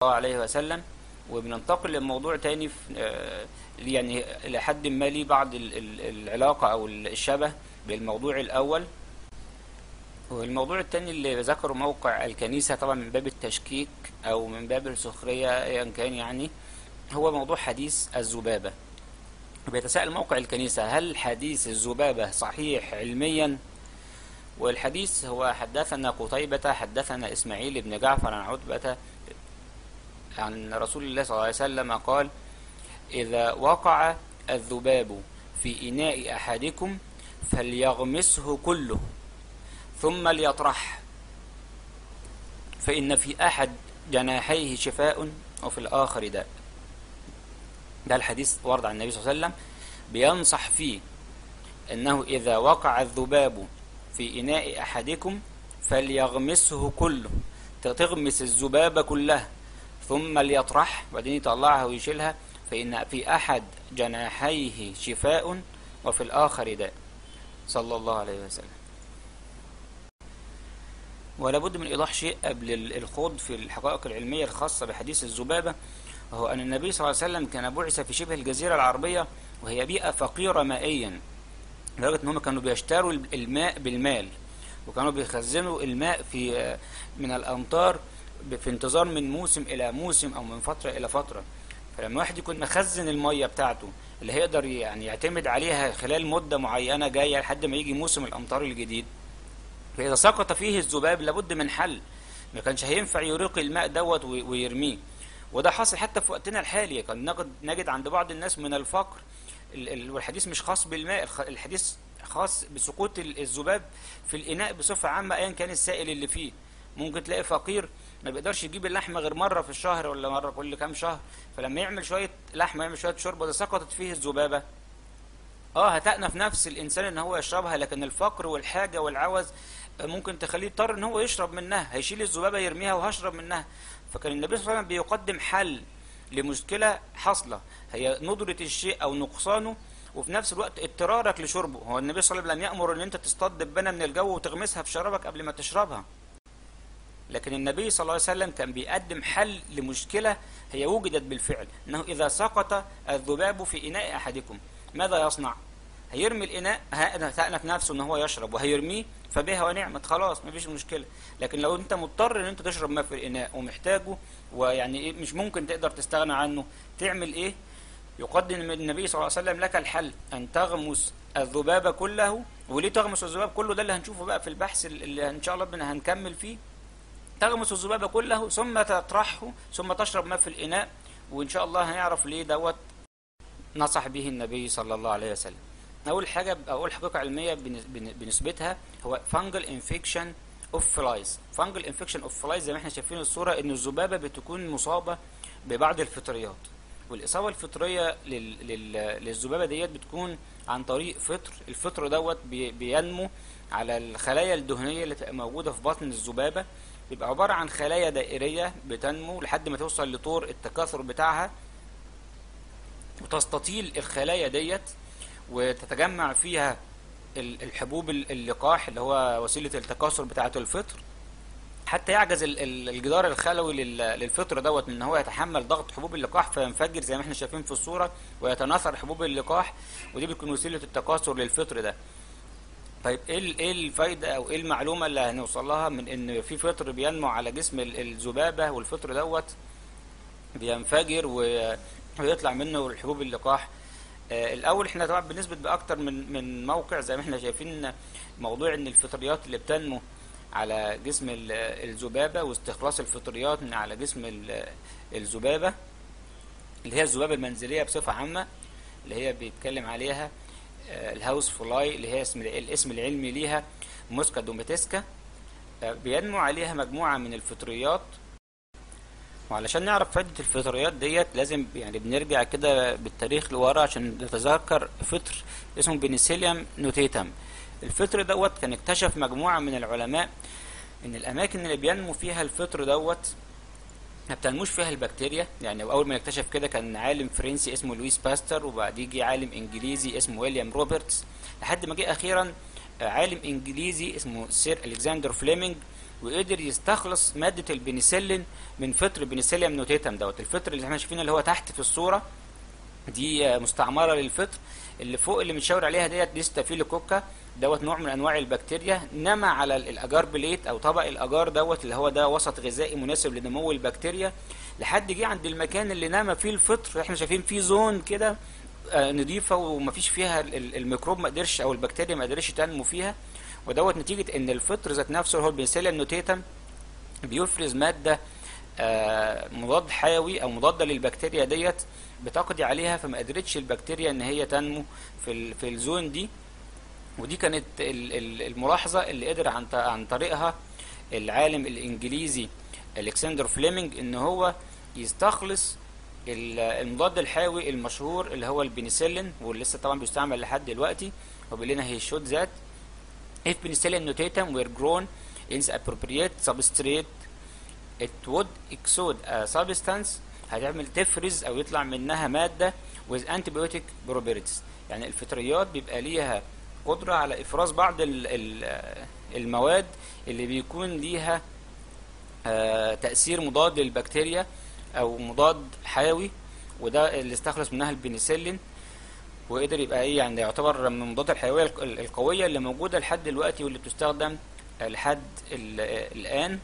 الله عليه وسلم وبننتقل لموضوع تاني في آه، يعني إلى حد ما ليه بعض ال- ال- العلاقة أو الشبه بالموضوع الأول والموضوع التاني اللي ذكره موقع الكنيسة طبعا من باب التشكيك أو من باب السخرية أيا كان يعني هو موضوع حديث الذبابة بيتساءل موقع الكنيسة هل حديث الذبابة صحيح علميا والحديث هو حدثنا قتيبة حدثنا إسماعيل بن جعفر عن عتبة عن رسول الله صلى الله عليه وسلم قال إذا وقع الذباب في إناء أحدكم فليغمسه كله ثم ليطرح فإن في أحد جناحيه شفاء وفي الآخر داء ده الحديث ورد عن النبي صلى الله عليه وسلم بينصح فيه أنه إذا وقع الذباب في إناء أحدكم فليغمسه كله تغمس الذبابة كلها ثم ليطرح وبعدين يطلعها ويشيلها فإن في أحد جناحيه شفاء وفي الآخر داء صلى الله عليه وسلم ولا بد من إيضاح شيء قبل ال- الخوض في الحقائق العلمية الخاصة بحديث الذبابة وهو أن النبي صلى الله عليه وسلم كان بعث في شبه الجزيرة العربية وهي بيئة فقيرة مائيا لدرجة إن هم كانوا بيشتروا الماء بالمال وكانوا بيخزنوا الماء في من الأمطار ب- في انتظار من موسم إلى موسم أو من فترة إلى فترة فلما واحد يكون مخزن المية بتاعته اللي هيقدر يعني يعتمد عليها خلال مدة معينة جاية لحد ما يجي موسم الأمطار الجديد فإذا سقط فيه الذباب لابد من حل ما كانش هينفع يريق الماء دوت وي- ويرميه وده حاصل حتى في وقتنا الحالي كان نجد, نجد عند بعض الناس من الفقر ال- ال- والحديث مش خاص بالماء الخ- الحديث خاص بسقوط ال- الذباب في الإناء بصفة عامة أيا كان السائل اللي فيه ممكن تلاقي فقير ما بيقدرش يجيب اللحمة غير مرة في الشهر ولا مرة كل كام شهر فلما يعمل شوية لحمة يعمل شوية شوربة ده سقطت فيه الذبابة اه هتأنف نفس الانسان ان هو يشربها لكن الفقر والحاجة والعوز ممكن تخليه يضطر ان هو يشرب منها هيشيل الذبابة يرميها وهشرب منها فكان النبي صلى الله عليه وسلم بيقدم حل لمشكلة حاصلة هي ندرة الشيء او نقصانه وفي نفس الوقت اضطرارك لشربه هو النبي صلى الله عليه وسلم لم يأمر ان انت تصطاد دبانة من الجو وتغمسها في شرابك قبل ما تشربها لكن النبي صلى الله عليه وسلم كان بيقدم حل لمشكلة هي وجدت بالفعل انه اذا سقط الذباب في اناء احدكم ماذا يصنع هيرمي الاناء هتأنف نفسه ان هو يشرب وهيرميه فبها ونعمت خلاص مفيش مشكلة لكن لو انت مضطر ان انت تشرب ماء في الاناء ومحتاجه ويعني ايه مش ممكن تقدر تستغنى عنه تعمل ايه يقدم النبي صلى الله عليه وسلم لك الحل ان تغمس الذباب كله وليه تغمس الذباب كله ده اللي هنشوفه بقى في البحث اللي ان شاء الله ربنا هنكمل فيه تغمس الذباب كله ثم تطرحه ثم تشرب ماء في الإناء وإن شاء الله هنعرف ليه دوت نصح به النبي صلى الله عليه وسلم أول حاجة أول حقيقة علمية بنس- بن- بنسبتها هو fungal infection of flies fungal infection of flies زي ما احنا شايفين الصورة إن الذبابة بتكون مصابة ببعض الفطريات والإصابة الفطرية لل- لل- للذبابة ديت بتكون عن طريق فطر الفطر دوت بي- بينمو على الخلايا الدهنية اللي تبقى موجودة في بطن الذبابة بيبقى عبارة عن خلايا دائرية بتنمو لحد ما توصل لطور التكاثر بتاعها وتستطيل الخلايا ديت وتتجمع فيها ال- الحبوب ال- اللقاح اللي هو وسيلة التكاثر بتاعة الفطر حتى يعجز ال- ال- الجدار الخلوي لل- للفطر دوت من ان هو يتحمل ضغط حبوب اللقاح فينفجر زي ما احنا شايفين في الصورة ويتناثر حبوب اللقاح ودي بتكون وسيلة التكاثر للفطر ده طيب ايه ال- ايه الفايده او ايه المعلومه اللي هنوصل لها من ان في فطر بينمو على جسم ال- الذبابه والفطر دوت بينفجر و- ويطلع منه الحبوب اللقاح آه، الاول احنا طبعا بنثبت باكتر من من موقع زي ما احنا شايفين موضوع ان الفطريات اللي بتنمو على جسم ال- الذبابه واستخلاص الفطريات من على جسم ال- الذبابه اللي هي الذبابه المنزليه بصفه عامه اللي هي بيتكلم عليها آه، الهاوس فلاي اللي هي اسم الاسم العلمي ليها موسكا دوميتسكا آه، بينمو عليها مجموعة من الفطريات وعلشان نعرف فائدة الفطريات ديت لازم يعني بنرجع كده بالتاريخ لورا عشان نتذكر فطر اسمه بنسيليوم نوتيتم الفطر دوت كان اكتشف مجموعة من العلماء ان الاماكن اللي بينمو فيها الفطر دوت ما بتنموش فيها البكتيريا يعني اول ما نكتشف كده كان عالم فرنسي اسمه لويس باستر وبعديه يجي عالم انجليزي اسمه ويليام روبرتس لحد ما جه اخيرا آه، عالم انجليزي اسمه سير الكسندر فليمنج وقدر يستخلص ماده البنسلين من فطر بنسليوم نوتيتم دوت الفطر اللي احنا شايفينه اللي هو تحت في الصوره دي مستعمره للفطر اللي فوق اللي متشاور عليها ديت دي ستافيلوكوكا دوت نوع من انواع البكتيريا نما على الاجار بليت او طبق الاجار دوت اللي هو ده وسط غذائي مناسب لنمو البكتيريا لحد جه عند المكان اللي نما فيه الفطر احنا شايفين فيه زون كده آه، نضيفه ومفيش فيها ال- الميكروب ما قدرش او البكتيريا ما قدرش تنمو فيها ودوت نتيجه ان الفطر ذات نفسه اللي هو البنسلين نوتيتم بيفرز ماده آه، مضاد حيوي او مضاده للبكتيريا ديت بتقضي عليها فما قدرتش البكتيريا ان هي تنمو في ال- في الزون دي ودي كانت ال- ال- الملاحظه اللي قدر عن ط- عن طريقها العالم الانجليزي الكسندر فليمنج ان هو يستخلص ال- المضاد الحيوي المشهور اللي هو البنسلين واللي لسه طبعا بيستعمل لحد دلوقتي وبيقول لنا هي شوت ذات if penicillin notatum were grown in the appropriate substrate it would exude a substance هتعمل تفرز او يطلع منها ماده with antibiotic properties يعني الفطريات بيبقى ليها قدره على افراز بعض ال- ال- المواد اللي بيكون ليها آه، تاثير مضاد للبكتيريا او مضاد حيوي وده اللي استخلص منها البنسلين وقدر يبقى ايه يعني يعتبر من المضادات الحيويه الق- القويه اللي موجوده لحد دلوقتي واللي بتستخدم لحد ال- الان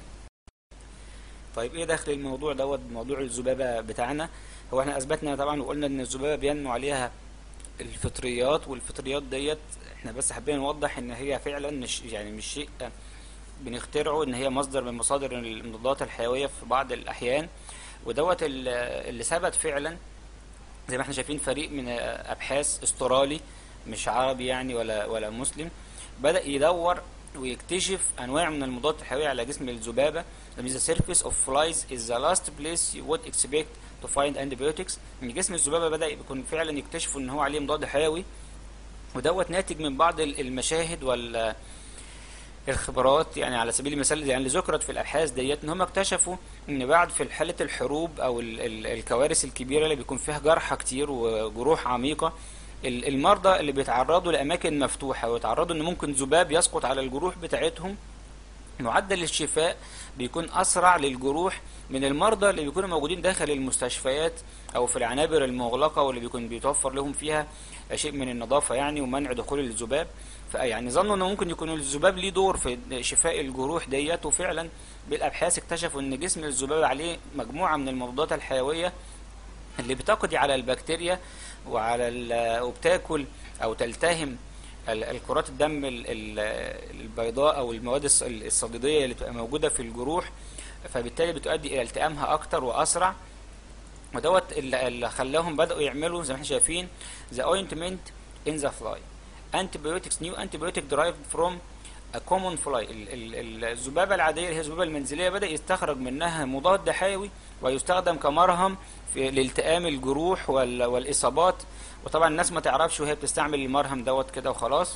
طيب ايه دخل الموضوع دوت موضوع الذبابه بتاعنا هو احنا اثبتنا طبعا وقلنا ان الذبابه بينمو عليها الفطريات والفطريات ديت احنا بس حابين نوضح ان هي فعلا مش يعني مش شيء بنخترعه ان هي مصدر من مصادر المضادات الحيويه في بعض الاحيان ودوت ال- اللي ثبت فعلا زي ما احنا شايفين فريق من ابحاث استرالي مش عربي يعني ولا ولا مسلم بدأ يدور ويكتشف انواع من المضادات الحيويه على جسم الذبابه that means the surface of flies is the last place you would expect to find antibiotics ان جسم الذبابه بدأ يكون فعلا يكتشفوا ان هو عليه مضاد حيوي ودوت ناتج من بعض ال- المشاهد وال الخبرات يعني على سبيل المثال يعني اللي ذكرت في الابحاث ديت ان هم اكتشفوا ان بعد في حاله الحروب او ال ال الكوارث الكبيره اللي بيكون فيها جرحى كتير وجروح عميقه ال- المرضى اللي بيتعرضوا لاماكن مفتوحه ويتعرضوا ان ممكن ذباب يسقط على الجروح بتاعتهم معدل الشفاء بيكون اسرع للجروح من المرضى اللي بيكونوا موجودين داخل المستشفيات او في العنابر المغلقه واللي بيكون بيتوفر لهم فيها شيء من النظافه يعني ومنع دخول الذباب فيعني ظنوا انه ممكن يكون الذباب ليه دور في شفاء الجروح ديت وفعلا بالابحاث اكتشفوا ان جسم الذباب عليه مجموعه من المضادات الحيويه اللي بتقضي على البكتيريا وعلى ال- وبتاكل او تلتهم ال- الكرات الدم ال- ال- البيضاء او المواد الص- الصديديه اللي بتبقى موجوده في الجروح فبالتالي بتؤدي الى التئامها اكتر واسرع ودوت اللي اللي خلاهم بداوا يعملوا زي ما احنا شايفين the ointment in the fly antibiotics new antibiotic derived from a common fly ال- ال- الذبابه العاديه اللي هي الذبابه المنزليه بدا يستخرج منها مضاد حيوي ويستخدم كمرهم في لالتئام الجروح وال- والاصابات وطبعا الناس ما تعرفش وهي بتستعمل المرهم دوت كده وخلاص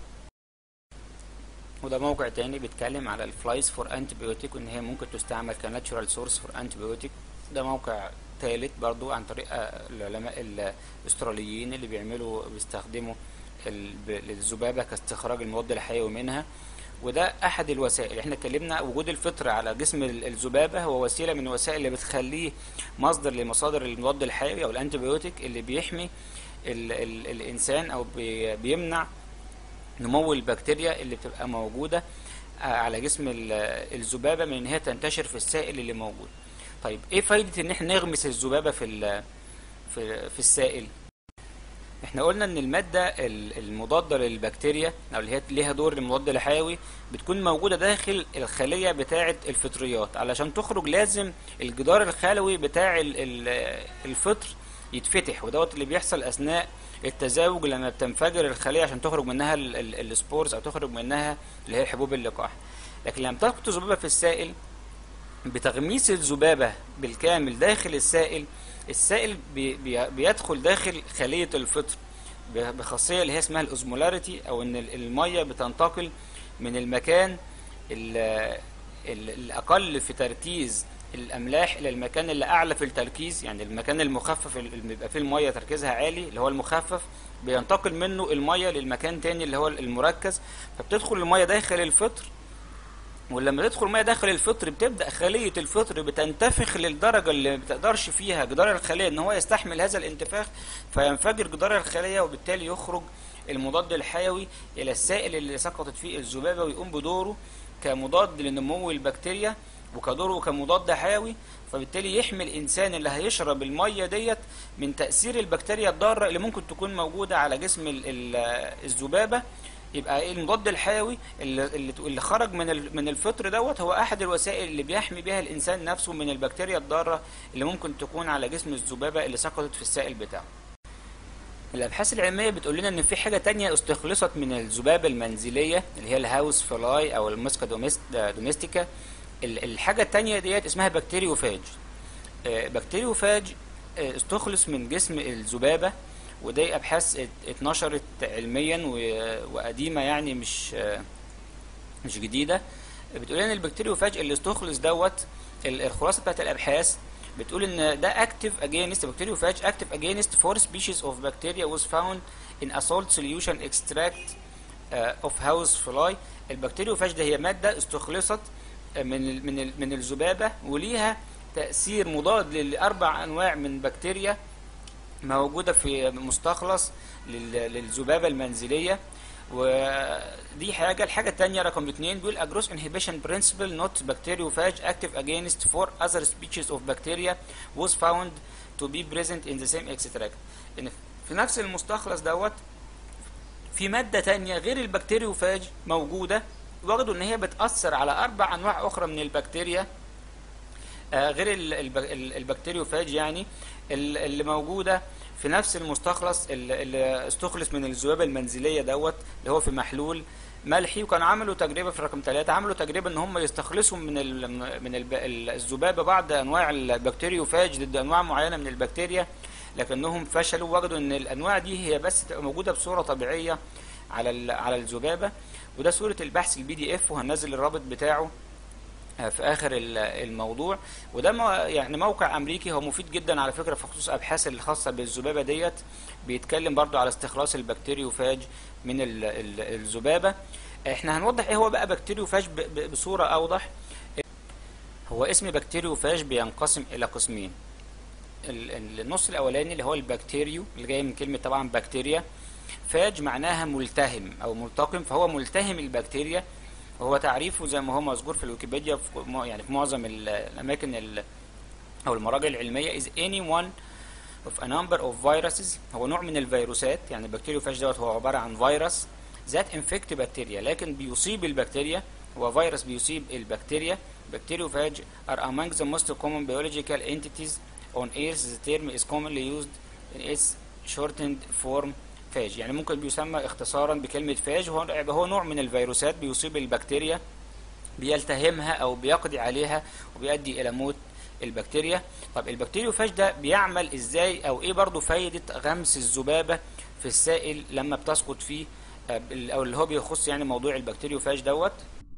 وده موقع تاني بيتكلم على الفلايز فور انتيبيوتيك وان هي ممكن تستعمل كناتشورال سورس فور انتيبيوتيك ده موقع ثالث برضو عن طريق آه، العلماء الاستراليين اللي بيعملوا بيستخدموا ال- ب- الذبابه كاستخراج المضاد الحيوي منها وده احد الوسائل احنا اتكلمنا وجود الفطر على جسم ال- الذبابه هو وسيله من الوسائل اللي بتخليه مصدر لمصادر المضاد الحيوي او الانتيبيوتيك اللي بيحمي ال ال الانسان او بي بيمنع نمو البكتيريا اللي بتبقى موجوده آه، على جسم ال- الذبابه من ان هي تنتشر في السائل اللي موجود طيب ايه فايده ان احنا نغمس الذبابه في ال- في في السائل احنا قلنا ان الماده ال- المضاده للبكتيريا او اللي هي ليها دور المضاد الحيوي بتكون موجوده داخل الخليه بتاعه الفطريات علشان تخرج لازم الجدار الخلوي بتاع ال- ال- الفطر يتفتح ودوت اللي بيحصل اثناء التزاوج لما بتنفجر الخليه عشان تخرج منها ال- ال- السبورز او تخرج منها اللي هي حبوب اللقاح لكن لما تسقط الذبابه في السائل بتغميس الذبابه بالكامل داخل السائل السائل بي بي بيدخل داخل خليه الفطر ب- بخاصيه اللي هي اسمها الاوزمولاريتي او ان ال- الميه بتنتقل من المكان ال- ال- الاقل في تركيز الاملاح الى المكان اللي اعلى في التركيز يعني المكان المخفف اللي بيبقى فيه الميه تركيزها عالي اللي هو المخفف بينتقل منه الميه للمكان تاني اللي هو المركز فبتدخل الميه داخل الفطر ولما تدخل ميه داخل الفطر بتبدا خليه الفطر بتنتفخ للدرجه اللي ما بتقدرش فيها جدار الخليه ان هو يستحمل هذا الانتفاخ فينفجر جدار الخليه وبالتالي يخرج المضاد الحيوي الى السائل اللي سقطت فيه الذبابه ويقوم بدوره كمضاد لنمو البكتيريا وكدوره كمضاد حيوي فبالتالي يحمي الانسان اللي هيشرب الميه ديت من تاثير البكتيريا الضاره اللي ممكن تكون موجوده على جسم ال- ال- الذبابه يبقى ايه المضاد الحيوي اللي, اللي اللي خرج من ال- من الفطر دوت هو احد الوسائل اللي بيحمي بها الانسان نفسه من البكتيريا الضاره اللي ممكن تكون على جسم الذبابه اللي سقطت في السائل بتاعه الابحاث العلميه بتقول لنا ان في حاجه تانية استخلصت من الذبابه المنزليه اللي هي الهاوس فلاي او المسكا دوميست- دوميستيكا ال- الحاجه التانية ديت اسمها بكتيريوفاج آه، بكتيريوفاج آه، استخلص من جسم الذبابه ودي ابحاث ات- اتنشرت علميا و- وقديمه يعني مش آه، مش جديده بتقول ان البكتيريوفاج اللي استخلص دوت ال- الخلاصه بتاعت الابحاث بتقول ان ده اكتف اجينست بكتيريوفاج اكتف اجينست فور سبيشيز اوف بكتيريا was found in a salt solution extract uh, of house fly البكتيريوفاج ده هي ماده استخلصت من ال من ال من الذبابه وليها تاثير مضاد لاربع انواع من بكتيريا موجوده في مستخلص لل- للذبابه المنزليه ودي حاجه الحاجه الثانيه رقم اثنين بيقول a gross inhibition principle not bacteriophage active against four other species of bacteria was found to be present in the same extract ان في نفس المستخلص دوت في ماده تانية غير البكتيريوفاج موجوده وجدوا ان هي بتاثر على اربع انواع اخرى من البكتيريا آه، غير ال- الب- ال- البكتيريوفاج يعني ال- اللي موجوده في نفس المستخلص ال- اللي استخلص من الذبابه المنزليه دوت اللي هو في محلول ملحي وكان عملوا تجربه في رقم ثلاثة عملوا تجربه ان هم يستخلصوا من ال من الب- ال- الذبابه بعض انواع البكتيريوفاج ضد انواع معينه من البكتيريا لكنهم فشلوا وجدوا ان الانواع دي هي بس تبقى موجوده بصوره طبيعيه على ال- على الذبابه وده صوره البحث البي دي اف وهننزل الرابط بتاعه في اخر ال- الموضوع وده مو- يعني موقع امريكي هو مفيد جدا على فكره في خصوص ابحاث الخاصه بالذبابه ديت بيتكلم برضو على استخلاص البكتيريوفاج من ال- ال- الذبابه احنا هنوضح ايه هو بقى بكتيريوفاج ب- ب- بصوره اوضح هو اسم بكتيريوفاج بينقسم الى قسمين ال- ال- النص الاولاني اللي هو البكتيريو اللي جاي من كلمه طبعا بكتيريا فاج معناها ملتهم او ملتقم فهو ملتهم البكتيريا وهو تعريفه زي ما هو مذكور في الويكيبيديا في م- يعني في معظم ال- الاماكن ال- او المراجع العلميه is any one of a number of viruses هو نوع من الفيروسات يعني البكتيريوفاج دوت هو عباره عن فيروس ذات infect بكتيريا لكن بيصيب البكتيريا هو فيروس بيصيب البكتيريا بكتيريوفاج are among the most common biological entities on earth the term is commonly used in its shortened form فاج يعني ممكن بيسمى اختصارا بكلمة فاج وهو هو نوع من الفيروسات بيصيب البكتيريا بيلتهمها او بيقضي عليها وبيؤدي الى موت البكتيريا طب البكتيريوفاج ده بيعمل ازاي او ايه برضو فايدة غمس الذبابة في السائل لما بتسقط فيه آه، او اللي هو بيخص يعني موضوع البكتيريوفاج دوت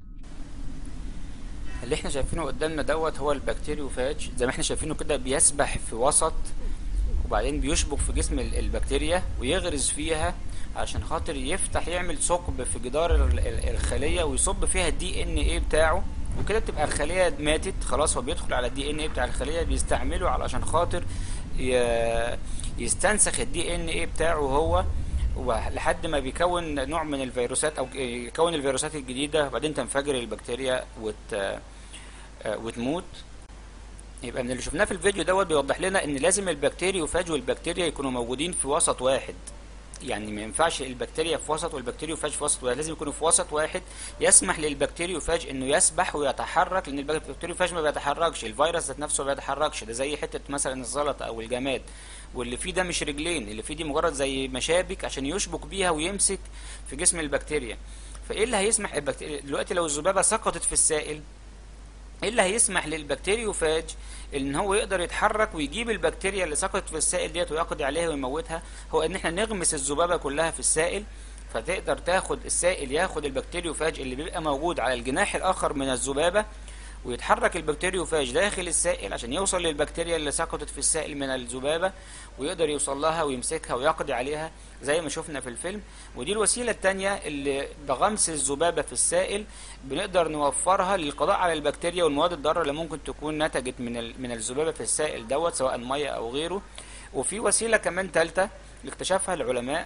اللي احنا شايفينه قدامنا دوت هو البكتيريوفاج زي ما احنا شايفينه كده بيسبح في وسط وبعدين بيشبك في جسم ال- البكتيريا ويغرز فيها عشان خاطر يفتح يعمل ثقب في جدار ال- ال- الخلية ويصب فيها الدي ان ايه بتاعه وكده بتبقى الخلية ماتت خلاص هو بيدخل على الدي ان ايه بتاع الخلية بيستعمله علشان خاطر ي- يستنسخ الدي ان ايه بتاعه هو ولحد ما بيكون نوع من الفيروسات او يكون الفيروسات الجديدة وبعدين تنفجر البكتيريا وت آه، وتموت يبقى من اللي شفناه في الفيديو دوت بيوضح لنا ان لازم البكتيريوفاج والبكتيريا يكونوا موجودين في وسط واحد يعني ما ينفعش البكتيريا في وسط والبكتيريوفاج في وسط واحد لازم يكونوا في وسط واحد يسمح للبكتيريوفاج انه يسبح ويتحرك لان البكتيريوفاج ما بيتحركش الفيروس ذات نفسه ما بيتحركش ده زي حته مثلا الزلطه او الجماد واللي فيه ده مش رجلين اللي فيه دي مجرد زي مشابك عشان يشبك بيها ويمسك في جسم البكتيريا فايه اللي هيسمح البكتيريا دلوقتي لو الذبابه سقطت في السائل ايه اللي هيسمح للبكتيريوفاج ان هو يقدر يتحرك ويجيب البكتيريا اللي سقطت في السائل ديت ويقضي عليها ويموتها هو ان احنا نغمس الذبابه كلها في السائل فتقدر تاخد السائل ياخد البكتيريوفاج اللي بيبقى موجود على الجناح الاخر من الذبابه ويتحرك البكتيريوفاج داخل السائل عشان يوصل للبكتيريا اللي سقطت في السائل من الذبابة ويقدر يوصل لها ويمسكها ويقضي عليها زي ما شفنا في الفيلم ودي الوسيلة التانية اللي بغمس الذبابة في السائل بنقدر نوفرها للقضاء على البكتيريا والمواد الضارة اللي ممكن تكون نتجت من من الذبابة في السائل دوت سواء مية أو غيره وفي وسيلة كمان تالتة اللي اكتشفها العلماء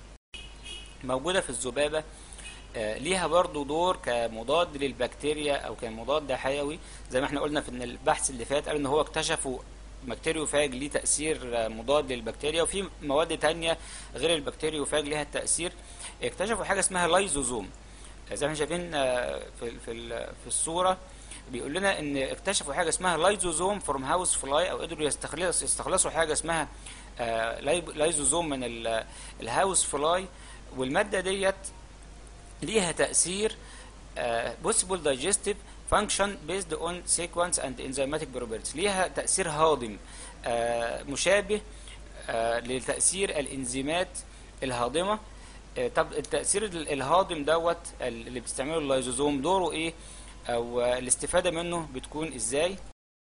موجودة في الذبابة آه، ليها برضو دور كمضاد للبكتيريا او كمضاد حيوي زي ما احنا قلنا في البحث اللي فات قال ان هو اكتشفوا بكتيريوفاج ليه تأثير آه، مضاد للبكتيريا وفي مواد تانية غير البكتيريوفاج ليها تأثير اكتشفوا حاجة اسمها لايزوزوم زي ما احنا شايفين آه، في في في الصورة بيقول لنا ان اكتشفوا حاجة اسمها لايزوزوم فروم هاوس فلاي او قدروا يستخلصوا يستخلصوا حاجة اسمها لايزوزوم من الهاوس فلاي والمادة ديت ليها تأثير uh, possible digestive function based on sequence and enzymatic properties ليها تأثير هاضم uh, مشابه uh, لتأثير الإنزيمات الهاضمة uh, طب التأثير الهاضم دوت اللي بتستعمله اللايزوزوم دوره ايه او uh, الاستفادة منه بتكون ازاي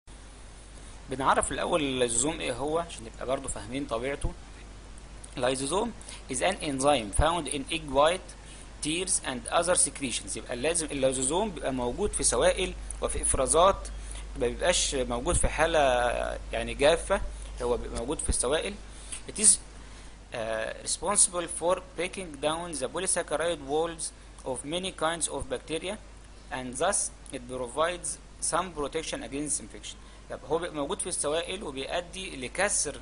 بنعرف الاول اللايزوزوم ايه هو عشان نبقى برضه فاهمين طبيعته اللايزوزوم is an enzyme found in egg white tears and other secretions يبقى لازم الليزوزوم بيبقى موجود في سوائل وفي افرازات ما بيبقاش موجود في حالة يعني جافة هو بيبقى موجود في السوائل it is uh, responsible for breaking down the polysaccharide walls of many kinds of bacteria and thus it provides some protection against infection طب هو بيبقى موجود في السوائل وبيؤدي لكسر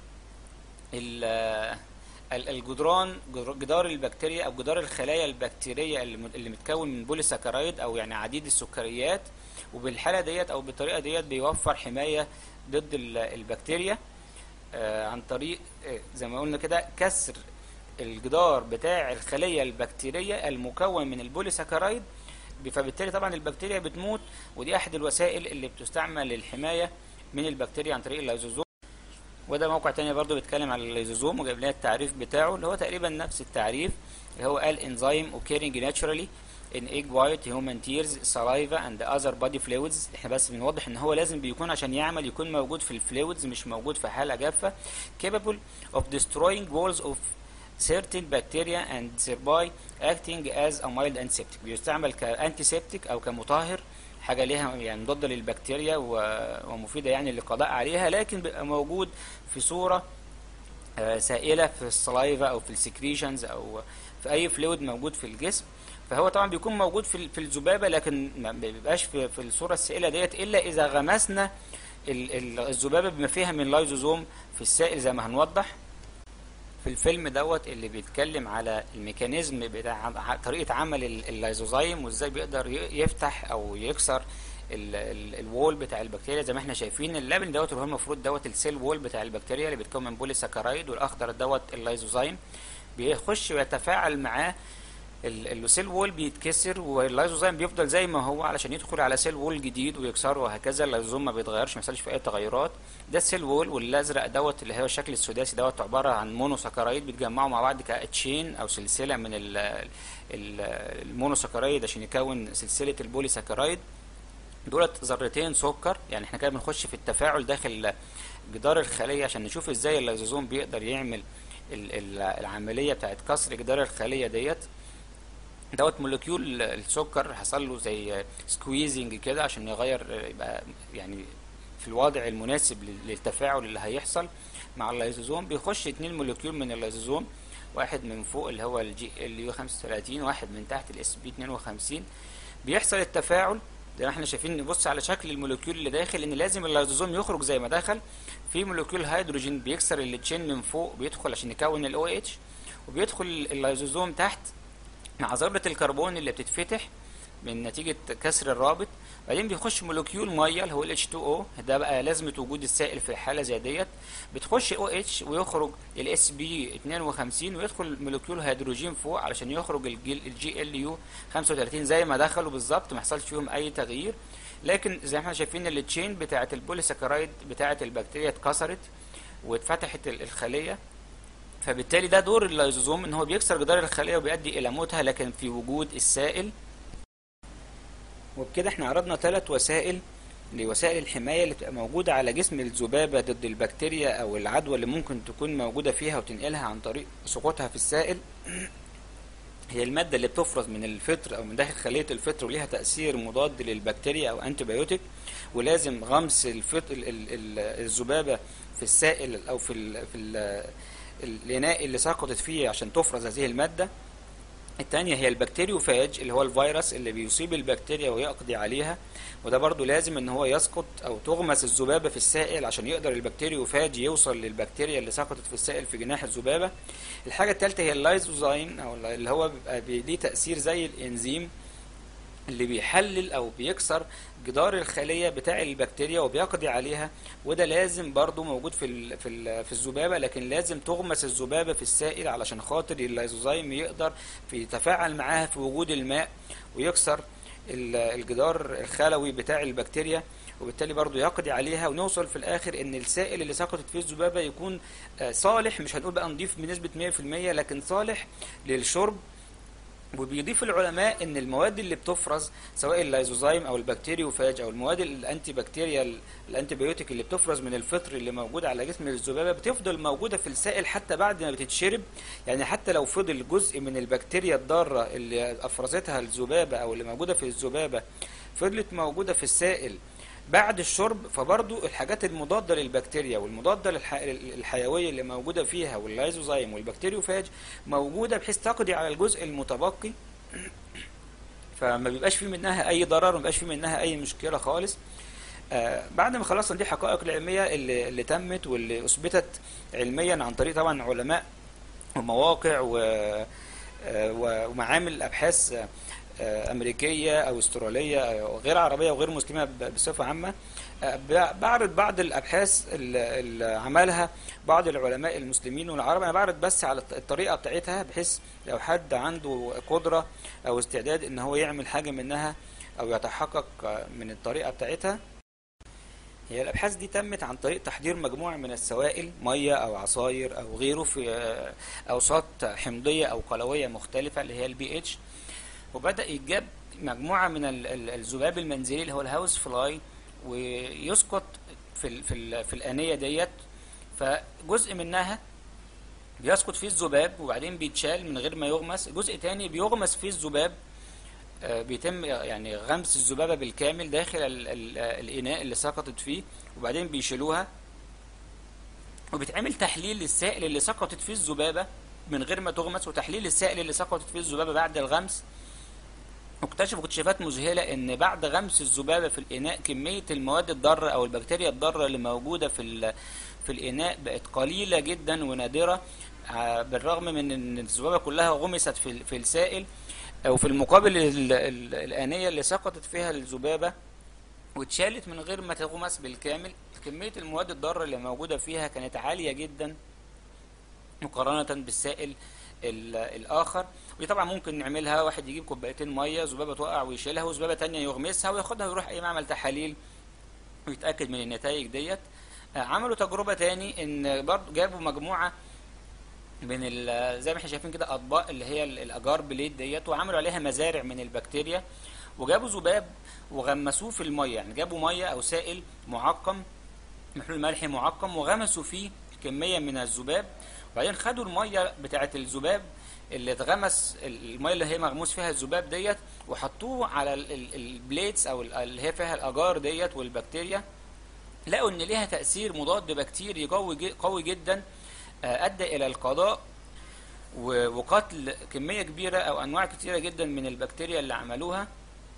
ال الجدران جدار البكتيريا او جدار الخلايا البكتيريه اللي متكون من بوليساكرايد او يعني عديد السكريات وبالحاله ديت او بالطريقه ديت بيوفر حمايه ضد البكتيريا آه عن طريق آه زي ما قلنا كده كسر الجدار بتاع الخليه البكتيريه المكون من البوليساكرايد فبالتالي طبعا البكتيريا بتموت ودي احد الوسائل اللي بتستعمل للحمايه من البكتيريا عن طريق اللايزوزوم وده موقع تاني برضو بيتكلم على الليزوزوم وجايب لنا التعريف بتاعه اللي هو تقريبا نفس التعريف اللي هو قال enzyme occurring naturally in egg white human tears saliva and other body fluids احنا بس بنوضح ان هو لازم بيكون عشان يعمل يكون موجود في الفلويدز مش موجود في حالة جافة capable of destroying walls of certain bacteria and thereby acting as a mild antiseptic بيستعمل كانتيسeptic او كمطهر حاجه ليها يعني مضاده للبكتيريا ومفيده يعني للقضاء عليها لكن بيبقى موجود في صوره سائله في السلايفا او في السكريشنز او في اي فلويد موجود في الجسم فهو طبعا بيكون موجود في في الذبابه لكن ما بيبقاش في, في الصوره السائله ديت الا اذا غمسنا الذبابه بما فيها من لايزوزوم في السائل زي ما هنوضح في الفيلم دوت اللي بيتكلم على الميكانيزم بتاع طريقه عمل اللايزوزايم وازاي بيقدر يفتح او يكسر الوول بتاع البكتيريا زي ما احنا شايفين اللبن دوت اللي هو المفروض دوت السيل وول بتاع البكتيريا اللي بيتكون من بولي ساكرايد والاخضر دوت اللايزوزايم بيخش ويتفاعل معاه السيل وول بيتكسر واللايزوزايم بيفضل زي ما هو علشان يدخل على سيل وول جديد ويكسره وهكذا اللايزوزوم ما بيتغيرش ما يحصلش فيه اي تغيرات ده السيل وول والازرق دوت اللي هو الشكل السداسي دوت عباره عن مونوساكرايد بيتجمعوا مع بعض كتشين او سلسله من المونوساكرايد عشان يكون سلسله البوليساكرايد دولت ذرتين سكر يعني احنا كده بنخش في التفاعل داخل جدار الخليه عشان نشوف ازاي اللايزوزوم بيقدر يعمل العمليه بتاعت كسر جدار الخليه ديت دوت مولكيول السكر حصل له زي سكويزنج كده عشان يغير يبقى يعني في الوضع المناسب للتفاعل اللي هيحصل مع اللايزوزوم بيخش اتنين مولكيول من اللايزوزوم واحد من فوق اللي هو الجي ال يو 35 واحد من تحت الاس بي 52 بيحصل التفاعل زي ما احنا شايفين نبص على شكل المولكيول اللي داخل ان لازم اللايزوزوم يخرج زي ما دخل في مولكيول هيدروجين بيكسر التشين من فوق بيدخل عشان يكون الاو اتش وبيدخل اللايزوزوم تحت مع ذرة الكربون اللي بتتفتح من نتيجة كسر الرابط بعدين بيخش مولكيول ميه اللي هو ال H2O ده بقى لازمة وجود السائل في حالة زي ديت بتخش OH ويخرج ال SB52 ويدخل مولكيول هيدروجين فوق علشان يخرج الجي ال يو 35 زي ما دخلوا بالظبط ما حصلش فيهم أي تغيير لكن زي ما احنا شايفين التشين بتاعة البوليساكرايد بتاعة البكتيريا اتكسرت واتفتحت الخلية فبالتالي ده دور اللايزوزوم ان هو بيكسر جدار الخليه وبيؤدي الى موتها لكن في وجود السائل وبكده احنا عرضنا ثلاث وسائل لوسائل الحماية اللي بتبقى موجودة على جسم الذبابة ضد البكتيريا أو العدوى اللي ممكن تكون موجودة فيها وتنقلها عن طريق سقوطها في السائل هي المادة اللي بتفرز من الفطر أو من داخل خلية الفطر وليها تأثير مضاد للبكتيريا أو أنتيبيوتيك ولازم غمس الفطر ال- ال- ال- الذبابة في السائل أو في ال في ال الإناء اللي سقطت فيه عشان تفرز هذه المادة التانية هي البكتيريوفاج اللي هو الفيروس اللي بيصيب البكتيريا ويقضي عليها وده برضو لازم ان هو يسقط او تغمس الذبابة في السائل عشان يقدر البكتيريوفاج يوصل للبكتيريا اللي سقطت في السائل في جناح الذبابة الحاجة التالتة هي اللايزوزايم او اللي هو بيبقى بي- ليه تأثير زي الانزيم اللي بيحلل او بيكسر جدار الخليه بتاع البكتيريا وبيقضي عليها وده لازم برضو موجود في ال في ال في الذبابه لكن لازم تغمس الذبابه في السائل علشان خاطر اللايزوزايم يقدر في يتفاعل معاها في وجود الماء ويكسر ال- الجدار الخلوي بتاع البكتيريا وبالتالي برضو يقضي عليها ونوصل في الاخر ان السائل اللي سقطت فيه الذبابه يكون آه، صالح مش هنقول بقى نضيف بنسبه 100% لكن صالح للشرب وبيضيف العلماء ان المواد اللي بتفرز سواء اللايزوزايم او البكتيريوفاج او المواد الانتي بكتيريال الانتيبيوتيك اللي بتفرز من الفطر اللي موجود على جسم الذبابه بتفضل موجوده في السائل حتى بعد ما بتتشرب يعني حتى لو فضل جزء من البكتيريا الضاره اللي افرزتها الذبابه او اللي موجوده في الذبابه فضلت موجوده في السائل بعد الشرب فبرضو الحاجات المضادة للبكتيريا والمضادة للح... الحيوية اللي موجودة فيها واللايزوزايم والبكتيريوفاج موجودة بحيث تقضي على الجزء المتبقي فما بيبقاش فيه منها أي ضرر وما بيبقاش فيه منها أي مشكلة خالص آه بعد ما خلصنا دي حقائق العلمية اللي, اللي تمت واللي أثبتت علميا عن طريق طبعا علماء ومواقع و... آه و- ومعامل أبحاث آه، آه، أمريكية أو أسترالية أو غير عربية وغير مسلمة ب- بصفة عامة آه، ب- بعرض بعض الأبحاث اللي اللي عملها بعض العلماء المسلمين والعرب أنا بعرض بس على الط- الطريقة بتاعتها بحيث لو حد عنده قدرة أو استعداد إن هو يعمل حاجة منها أو يتحقق آه، من الطريقة بتاعتها هي الأبحاث دي تمت عن طريق تحضير مجموعة من السوائل مية أو عصاير أو غيره في آه، أوساط حمضية أو قلوية مختلفة اللي هي البي اتش وبدأ يتجاب مجموعة من ال- ال- الذباب المنزلي اللي هو الهاوس فلاي ويسقط في ال في ال في الآنية ديت فجزء منها بيسقط فيه الذباب وبعدين بيتشال من غير ما يغمس جزء تاني بيغمس فيه الذباب آه، بيتم يعني غمس الذبابة بالكامل داخل ال ال الإناء اللي سقطت فيه وبعدين بيشيلوها وبيتعمل تحليل للسائل اللي سقطت فيه الذبابة من غير ما تغمس وتحليل السائل اللي سقطت فيه الذبابة بعد الغمس واكتشفوا اكتشافات مذهلة ان بعد غمس الذبابة في الاناء كمية المواد الضارة او البكتيريا الضارة اللي موجودة في ال- في الاناء بقت قليلة جدا ونادرة ع- بالرغم من ان الذبابة كلها غمست في ال- في السائل وفي المقابل ال- ال- الآنية اللي سقطت فيها الذبابة واتشالت من غير ما تغمس بالكامل كمية المواد الضارة اللي موجودة فيها كانت عالية جدا مقارنة بالسائل ال- الآخر ودي طبعا ممكن نعملها واحد يجيب كوبايتين مية ذبابة توقع ويشيلها وذبابة تانية يغمسها وياخدها ويروح أي معمل تحاليل ويتأكد من النتائج ديت آه، عملوا تجربة تاني إن برضه جابوا مجموعة من ال- زي ما احنا شايفين كده اطباق اللي هي ال- الاجار بليد ديت وعملوا عليها مزارع من البكتيريا وجابوا ذباب وغمسوه في الميه يعني جابوا ميه او سائل معقم محلول ملحي معقم وغمسوا فيه كميه من الذباب وبعدين خدوا الميه بتاعه الذباب اللي اتغمس الميه اللي هي مغموس فيها الذباب ديت وحطوه على ال- ال- البليتس او ال- اللي هي فيها الاجار ديت والبكتيريا لقوا ان ليها تاثير مضاد بكتيري قوي جي- قوي جدا آه، ادى الى القضاء و- وقتل كميه كبيره او انواع كتيره جدا من البكتيريا اللي عملوها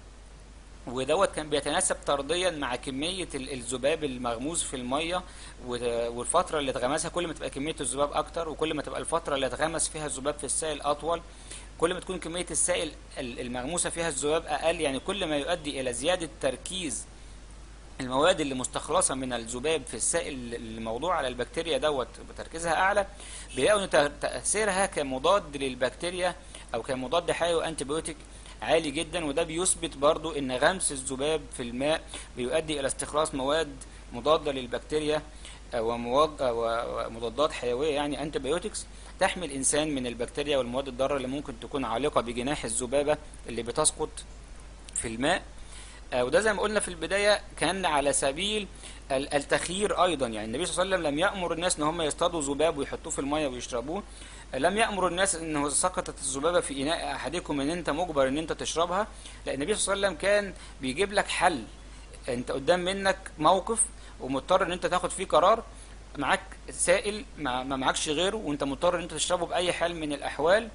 ودوت كان بيتناسب طرديا مع كميه ال- الذباب المغموس في الميه و- والفتره اللي اتغمسها كل ما تبقى كميه الذباب اكتر وكل ما تبقى الفتره اللي اتغمس فيها الذباب في السائل اطول كل ما تكون كميه السائل ال- المغموسه فيها الذباب اقل يعني كل ما يؤدي الى زياده تركيز المواد اللي مستخلصه من الذباب في السائل الموضوع على البكتيريا دوت بتركيزها اعلى بيلاقوا ان تأ- تاثيرها كمضاد للبكتيريا او كمضاد حيوي انتيبيوتيك عالي جدا وده بيثبت برضو ان غمس الذباب في الماء بيؤدي الى استخلاص مواد مضاده للبكتيريا آه، ومواد آه، و- ومضادات حيويه يعني انتيبيوتكس تحمي الانسان من البكتيريا والمواد الضاره اللي ممكن تكون عالقه بجناح الذبابه اللي بتسقط في الماء آه، وده زي ما قلنا في البداية كان على سبيل ال- التخيير أيضا يعني النبي صلى الله عليه وسلم لم يأمر الناس إن هم يصطادوا ذباب ويحطوه في المية ويشربوه لم يأمر الناس إنه سقطت الذبابة في إناء أحدكم إن أنت مجبر إن أنت تشربها لا النبي صلى الله عليه وسلم كان بيجيب لك حل أنت قدام منك موقف ومضطر إن أنت تاخد فيه قرار معاك سائل ما ما معكش غيره وأنت مضطر إن أنت تشربه بأي حال من الأحوال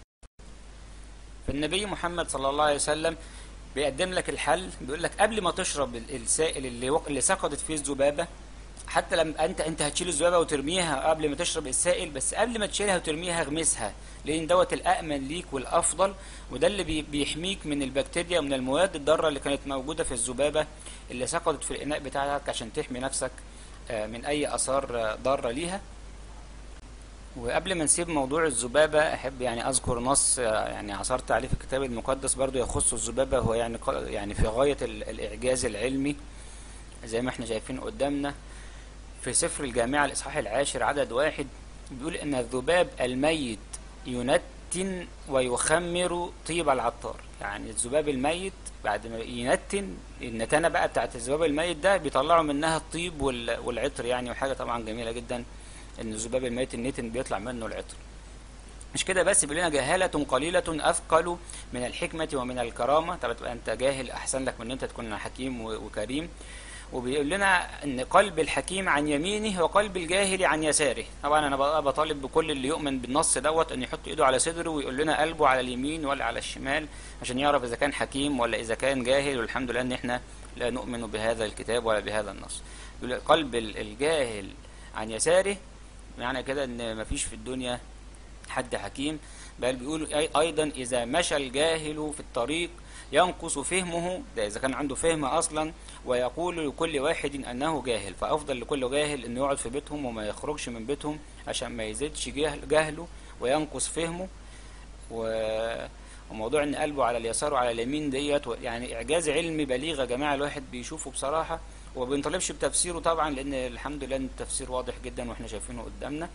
فالنبي محمد صلى الله عليه وسلم بيقدم لك الحل بيقول لك قبل ما تشرب ال- السائل اللي وق- اللي سقطت فيه الذبابه حتى لما انت انت هتشيل الذبابه وترميها قبل ما تشرب السائل بس قبل ما تشيلها وترميها اغمسها لان دوت الامن ليك والافضل وده اللي بي- بيحميك من البكتيريا ومن المواد الضاره اللي كانت موجوده في الذبابه اللي سقطت في الاناء بتاعك عشان تحمي نفسك آه، من اي اثار آه، ضاره ليها وقبل ما نسيب موضوع الذبابة أحب يعني أذكر نص آه، يعني عثرت عليه في الكتاب المقدس برضو يخص الذبابة هو يعني ق- يعني في غاية ال- الإعجاز العلمي زي ما احنا شايفين قدامنا في سفر الجامعة الإصحاح العاشر عدد واحد بيقول إن الذباب الميت ينتن ويخمر طيب العطار يعني الذباب الميت بعد ما ينتن النتانة بقى بتاعت الذباب الميت ده بيطلعوا منها الطيب وال- والعطر يعني وحاجة طبعا جميلة جدا ان الذباب الميت النتن بيطلع منه العطر مش كده بس بيقول لنا جهالة قليلة أثقل من الحكمة ومن الكرامة طب تبقى أنت جاهل أحسن لك من أن أنت تكون حكيم و- وكريم وبيقول لنا أن قلب الحكيم عن يمينه وقلب الجاهل عن يساره طبعا أنا بقى بطالب بكل اللي يؤمن بالنص دوت أن يحط إيده على صدره ويقول لنا قلبه على اليمين ولا على الشمال عشان يعرف إذا كان حكيم ولا إذا كان جاهل والحمد لله أن إحنا لا نؤمن بهذا الكتاب ولا بهذا النص بيقول قلب ال- الجاهل عن يساره معنى كده ان مفيش في الدنيا حد حكيم بل بيقول أي- ايضا اذا مشى الجاهل في الطريق ينقص فهمه ده اذا كان عنده فهم اصلا ويقول لكل واحد انه جاهل فافضل لكل جاهل انه يقعد في بيتهم وما يخرجش من بيتهم عشان ما يزيدش جهل جهله وينقص فهمه و وموضوع ان قلبه على اليسار وعلى اليمين ديت و- يعني اعجاز علمي بليغ يا جماعه الواحد بيشوفه بصراحه وما بنطالبش بتفسيره طبعا لان الحمد لله ان التفسير واضح جدا واحنا شايفينه قدامنا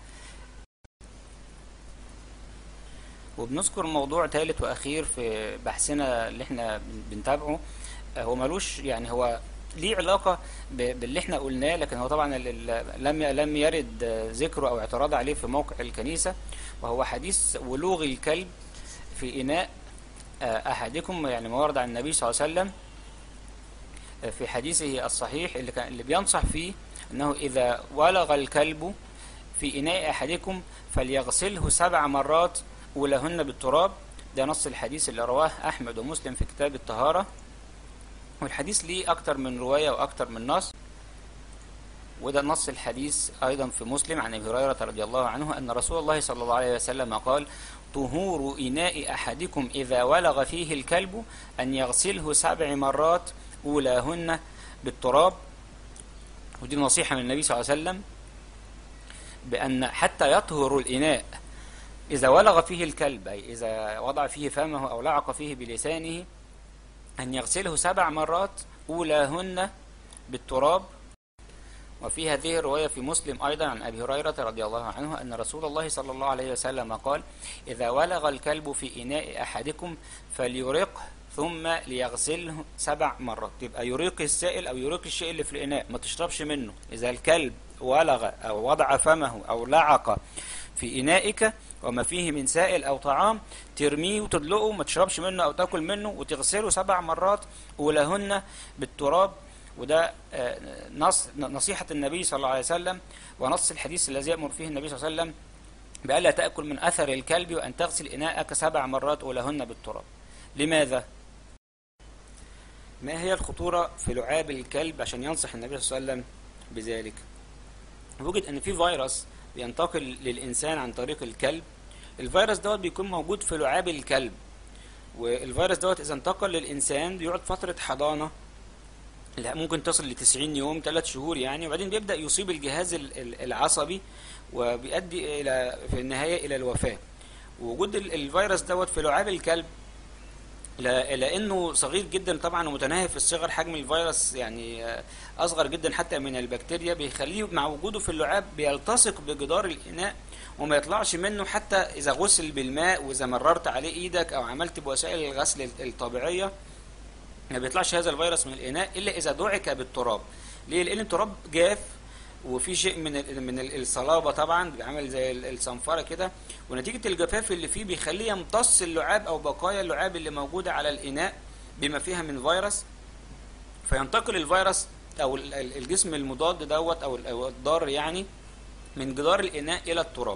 وبنذكر موضوع ثالث واخير في بحثنا اللي احنا بن- بنتابعه آه، هو ملوش يعني هو ليه علاقة ب- باللي احنا قلناه لكن هو طبعا ال- ال- لم لم يرد آه، ذكره او اعتراض عليه في موقع الكنيسة وهو حديث ولوغ الكلب في إناء آه، أحدكم يعني ما ورد عن النبي صلى الله عليه وسلم آه، في حديثه الصحيح اللي كان اللي بينصح فيه أنه إذا ولغ الكلب في إناء أحدكم فليغسله سبع مرات أولهن بالتراب ده نص الحديث اللي رواه أحمد ومسلم في كتاب الطهارة والحديث ليه أكتر من رواية وأكتر من نص وده نص الحديث أيضا في مسلم عن أبي هريرة رضي الله عنه أن رسول الله صلى الله عليه وسلم قال طهور إناء أحدكم إذا ولغ فيه الكلب أن يغسله سبع مرات أولاهن بالتراب ودي نصيحة من النبي صلى الله عليه وسلم بأن حتى يطهر الإناء إذا ولغ فيه الكلب أي إذا وضع فيه فمه أو لعق فيه بلسانه أن يغسله سبع مرات أولاهن بالتراب وفي هذه الرواية في مسلم أيضا عن أبي هريرة رضي الله عنه أن رسول الله صلى الله عليه وسلم قال إذا ولغ الكلب في إناء أحدكم فليرقه ثم ليغسله سبع مرات يبقى يريق السائل أو يريق الشيء اللي في الإناء ما تشربش منه إذا الكلب ولغ أو وضع فمه أو لعق في إنائك وما فيه من سائل أو طعام ترميه وتدلقه ما تشربش منه أو تاكل منه وتغسله سبع مرات أولهن بالتراب وده آه، نص نصيحة النبي صلى الله عليه وسلم ونص الحديث الذي يأمر فيه النبي صلى الله عليه وسلم بألا تأكل من أثر الكلب وأن تغسل إناءك سبع مرات أولهن بالتراب لماذا؟ ما هي الخطورة في لعاب الكلب عشان ينصح النبي صلى الله عليه وسلم بذلك وجد أن في فيروس بينتقل للإنسان عن طريق الكلب الفيروس دوت بيكون موجود في لعاب الكلب والفيروس دوت إذا انتقل للإنسان بيقعد فترة حضانة لا ممكن تصل ل 90 يوم 3 شهور يعني وبعدين بيبدأ يصيب الجهاز ال- ال- العصبي وبيؤدي إلى في النهاية إلى الوفاة وجود ال- الفيروس دوت في لعاب الكلب لا- لانه صغير جدا طبعا ومتناهي في الصغر حجم الفيروس يعني آه، اصغر جدا حتى من البكتيريا بيخليه مع وجوده في اللعاب بيلتصق بجدار الاناء وما يطلعش منه حتى اذا غسل بالماء واذا مررت عليه ايدك او عملت بوسائل الغسل الطبيعيه ما بيطلعش هذا الفيروس من الاناء الا اذا دعك بالتراب ليه لان التراب جاف وفي شيء من ال من ال- الصلابه طبعا بيعمل زي ال- الصنفره كده ونتيجه الجفاف اللي فيه بيخليه يمتص اللعاب او بقايا اللعاب اللي موجوده على الاناء بما فيها من فيروس فينتقل الفيروس او ال- ال- الجسم المضاد دوت او ال- أو الضار يعني من جدار الاناء الى التراب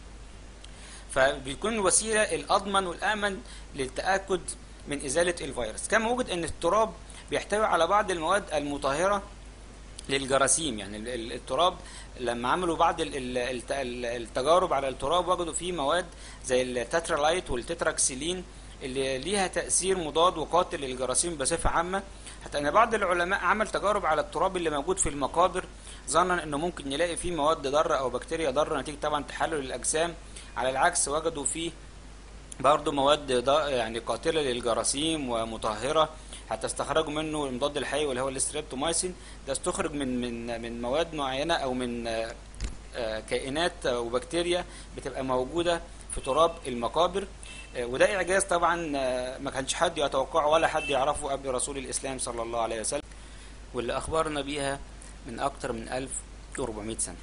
فبيكون الوسيله الاضمن والامن للتاكد من ازاله الفيروس كما وجد ان التراب بيحتوي على بعض المواد المطهره للجراثيم يعني ال- ال- التراب لما عملوا بعض ال- ال- الت- ال- التجارب على التراب وجدوا فيه مواد زي التترالايت والتتراكسيلين اللي ليها تأثير مضاد وقاتل للجراثيم بصفة عامة حتى ان بعض العلماء عمل تجارب على التراب اللي موجود في المقابر ظنا انه ممكن يلاقي فيه مواد ضارة او بكتيريا ضارة نتيجة طبعا تحلل الاجسام على العكس وجدوا فيه برضه مواد ضا- يعني قاتلة للجراثيم ومطهرة حتى استخرجوا منه المضاد الحيوي اللي هو الاستريبتومايسين ده استخرج من من من مواد معينة او من آه، آه، كائنات وبكتيريا بتبقى موجودة في تراب المقابر آه، وده اعجاز طبعا آه، ما كانش حد يتوقعه ولا حد يعرفه قبل رسول الاسلام صلى الله عليه وسلم واللي اخبرنا بيها من اكتر من 1400 سنة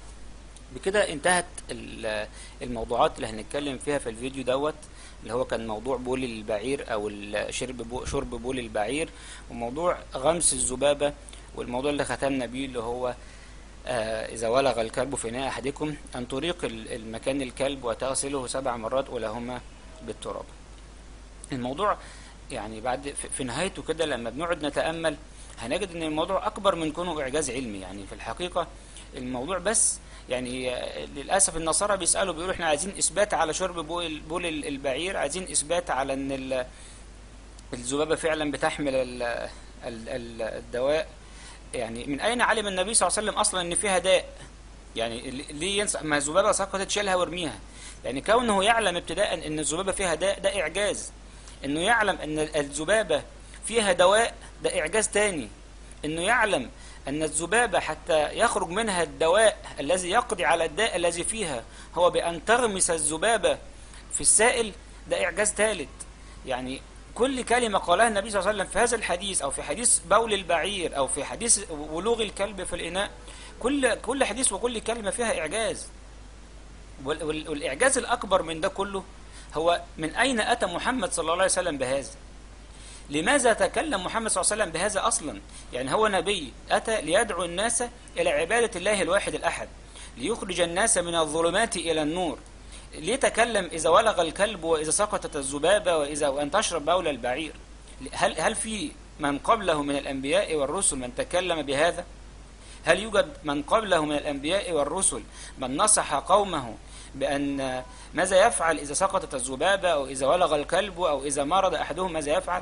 بكده انتهت ال- الموضوعات اللي هنتكلم فيها في الفيديو دوت اللي هو كان موضوع بول البعير او ال- شرب بو شرب بول البعير وموضوع غمس الذبابة والموضوع اللي ختمنا بيه اللي هو آه، إذا ولغ الكلب في إناء أحدكم أن تريق ال- المكان الكلب وتغسله سبع مرات ولهما بالتراب الموضوع يعني بعد في- في نهايته كده لما بنقعد نتأمل هنجد ان الموضوع اكبر من كونه اعجاز علمي يعني في الحقيقة الموضوع بس يعني آه، للاسف النصارى بيسالوا بيقولوا احنا عايزين اثبات على شرب بول بول ال- البعير عايزين اثبات على ان ال- الذبابة فعلا بتحمل ال- ال- ال- الدواء يعني من اين علم النبي صلى الله عليه وسلم اصلا ان فيها داء يعني ل- ليه ينسى ما الذبابة سقطت شيلها وارميها يعني كونه يعلم ابتداء ان الذبابة فيها داء ده اعجاز انه يعلم ان الذبابة فيها دواء ده اعجاز تاني انه يعلم ان الذبابة حتى يخرج منها الدواء الذي يقضي على الداء الذي فيها هو بان تغمس الذبابة في السائل ده اعجاز ثالث يعني كل كلمة قالها النبي صلى الله عليه وسلم في هذا الحديث او في حديث بول البعير او في حديث ولوغ الكلب في الاناء كل كل حديث وكل كلمة فيها اعجاز وال- وال- والاعجاز الاكبر من ده كله هو من اين اتى محمد صلى الله عليه وسلم بهذا لماذا تكلم محمد صلى الله عليه وسلم بهذا اصلا يعني هو نبي اتى ليدعو الناس الى عباده الله الواحد الاحد ليخرج الناس من الظلمات الى النور ليه تكلم اذا ولغ الكلب واذا سقطت الذبابه واذا وان تشرب بول البعير هل هل في من قبله من الانبياء والرسل من تكلم بهذا هل يوجد من قبله من الانبياء والرسل من نصح قومه بان ماذا يفعل اذا سقطت الذبابه او اذا ولغ الكلب او اذا مرض احدهم ماذا يفعل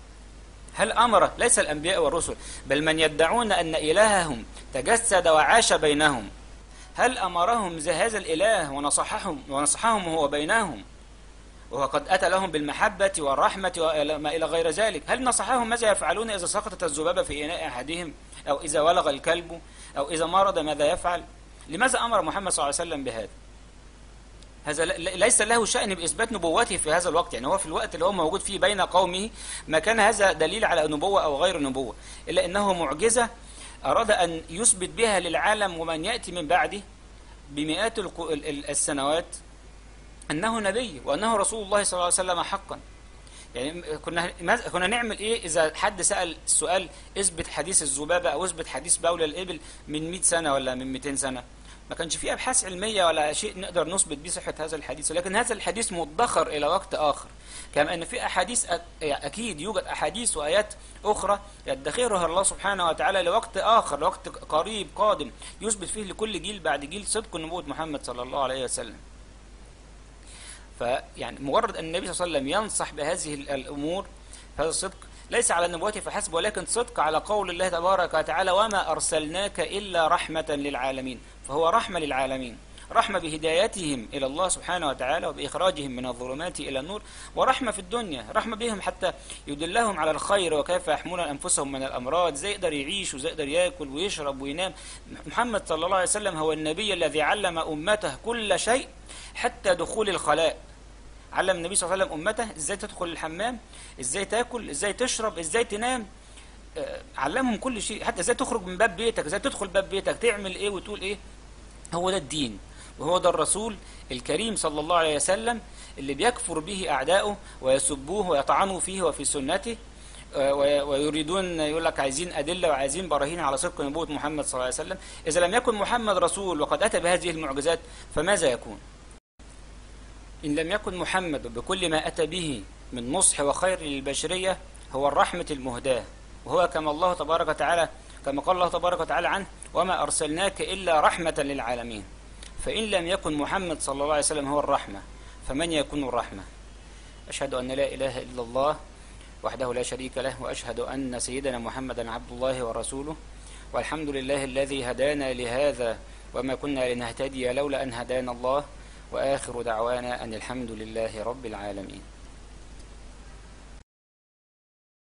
هل امر ليس الانبياء والرسل بل من يدعون ان الههم تجسد وعاش بينهم هل امرهم زي هذا الاله ونصحهم ونصحهم وهو بينهم وهو قد اتى لهم بالمحبه والرحمه وما الى غير ذلك هل نصحهم ماذا يفعلون اذا سقطت الذبابه في اناء احدهم او اذا ولغ الكلب او اذا مرض ماذا يفعل لماذا امر محمد صلى الله عليه وسلم بهذا هذا ل- ليس له شأن بإثبات نبوته في هذا الوقت يعني هو في الوقت اللي هو موجود فيه بين قومه ما كان هذا دليل على نبوة أو غير نبوة إلا أنه معجزة أراد أن يثبت بها للعالم ومن يأتي من بعده بمئات الق- ال- ال- السنوات أنه نبي وأنه رسول الله صلى الله عليه وسلم حقا يعني كنا ماذا- كنا نعمل ايه اذا حد سال السؤال اثبت حديث الذبابه او اثبت حديث بول الابل من 100 سنه ولا من 200 سنه ما كانش فيه ابحاث علميه ولا شيء نقدر نثبت به صحه هذا الحديث لكن هذا الحديث مدخر الى وقت اخر كما ان في احاديث أ- يعني اكيد يوجد احاديث وايات اخرى يدخرها الله سبحانه وتعالى لوقت اخر لوقت قريب قادم يثبت فيه لكل جيل بعد جيل صدق نبوه محمد صلى الله عليه وسلم فيعني مجرد ان النبي صلى الله عليه وسلم ينصح بهذه ال- الامور هذا الصدق ليس على النبوة فحسب ولكن صدق على قول الله تبارك وتعالى وما ارسلناك الا رحمة للعالمين فهو رحمة للعالمين رحمة بهدايتهم إلى الله سبحانه وتعالى وبإخراجهم من الظلمات إلى النور ورحمة في الدنيا رحمة بهم حتى يدلهم على الخير وكيف يحمون أنفسهم من الأمراض زي يقدر يعيش وزي يقدر يأكل ويشرب وينام محمد صلى الله عليه وسلم هو النبي الذي علم أمته كل شيء حتى دخول الخلاء علم النبي صلى الله عليه وسلم أمته إزاي تدخل الحمام إزاي تاكل إزاي تشرب إزاي تنام آه، علمهم كل شيء حتى إزاي تخرج من باب بيتك إزاي تدخل باب بيتك تعمل إيه وتقول إيه هو ده الدين وهو ده الرسول الكريم صلى الله عليه وسلم اللي بيكفر به أعداؤه ويسبوه ويطعنوا فيه وفي سنته آه، وي- ويريدون يقول لك عايزين أدلة وعايزين براهين على صدق نبوة محمد صلى الله عليه وسلم إذا لم يكن محمد رسول وقد أتى بهذه المعجزات فماذا يكون إن لم يكن محمد بكل ما أتى به من نصح وخير للبشرية هو الرحمة المهداة وهو كما الله تبارك وتعالى كما قال الله تبارك وتعالى عنه وما أرسلناك إلا رحمة للعالمين فإن لم يكن محمد صلى الله عليه وسلم هو الرحمة فمن يكون الرحمة أشهد أن لا إله إلا الله وحده لا شريك له وأشهد أن سيدنا محمدا عبد الله ورسوله والحمد لله الذي هدانا لهذا وما كنا لنهتدي لولا أن هدانا الله وآخر دعوانا أن الحمد لله رب العالمين